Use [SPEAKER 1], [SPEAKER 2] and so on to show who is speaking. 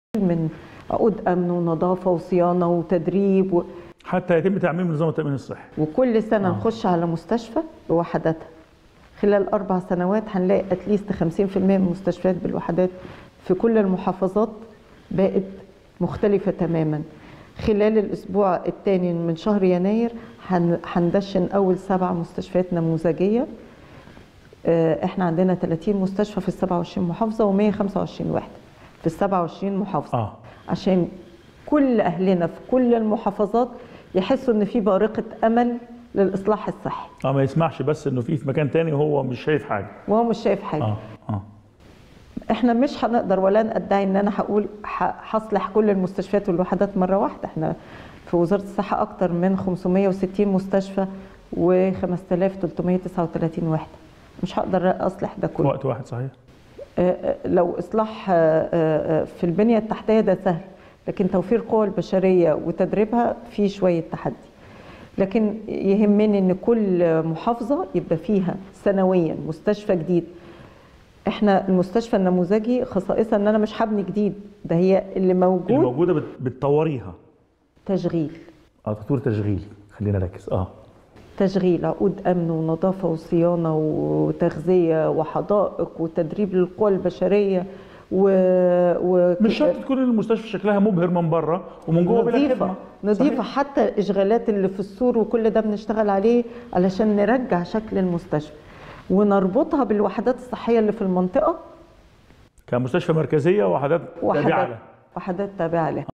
[SPEAKER 1] من عقود امن ونظافه وصيانه وتدريب و...
[SPEAKER 2] حتى يتم تعميم نظام التامين الصحي
[SPEAKER 1] وكل سنه
[SPEAKER 2] آه.
[SPEAKER 1] نخش على مستشفى بوحداتها خلال اربع سنوات هنلاقي اتليست 50% من المستشفيات بالوحدات في كل المحافظات بقت مختلفه تماما خلال الاسبوع الثاني من شهر يناير هن- هندشن اول سبع مستشفيات نموذجيه آه، احنا عندنا 30 مستشفى في ال 27 محافظه و125 وحده في ال 27 محافظه
[SPEAKER 2] اه
[SPEAKER 1] عشان كل اهلنا في كل المحافظات يحسوا ان في بارقه امل للاصلاح الصحي
[SPEAKER 2] اه ما يسمعش بس انه في في مكان تاني وهو مش شايف حاجه
[SPEAKER 1] وهو مش شايف حاجه
[SPEAKER 2] اه اه
[SPEAKER 1] احنا مش هنقدر ولا ادعي ان انا هقول ح- هصلح كل المستشفيات والوحدات مره واحده احنا في وزاره الصحه اكتر من 560 مستشفى و 5339 وحده مش هقدر اصلح ده
[SPEAKER 2] في
[SPEAKER 1] كله
[SPEAKER 2] وقت واحد صحيح
[SPEAKER 1] آه، آه، لو اصلاح آه، آه، آه، في البنيه التحتيه ده سهل لكن توفير قوى البشريه وتدريبها فيه شويه تحدي لكن يهمني ان كل محافظه يبقى فيها سنويا مستشفى جديد احنا المستشفى النموذجي خصائصها ان انا مش هبني جديد ده هي اللي موجود
[SPEAKER 2] الموجوده بت- بتطوريها
[SPEAKER 1] تشغيل
[SPEAKER 2] اه تطوير تشغيل خلينا نركز اه
[SPEAKER 1] تشغيل عقود امن ونظافه وصيانه وتغذيه وحدائق وتدريب للقوى البشريه و, و...
[SPEAKER 2] مش شرط تكون المستشفى شكلها مبهر من بره ومن جوه بلا
[SPEAKER 1] نظيفة
[SPEAKER 2] خدمه
[SPEAKER 1] نظيفة
[SPEAKER 2] صحيح.
[SPEAKER 1] حتى الإشغالات اللي في السور وكل ده بنشتغل عليه علشان نرجع شكل المستشفى ونربطها بالوحدات الصحية اللي في المنطقة
[SPEAKER 2] كمستشفى مركزيه وحدات تابعه
[SPEAKER 1] وحدات
[SPEAKER 2] لها
[SPEAKER 1] وحدات تابعة لها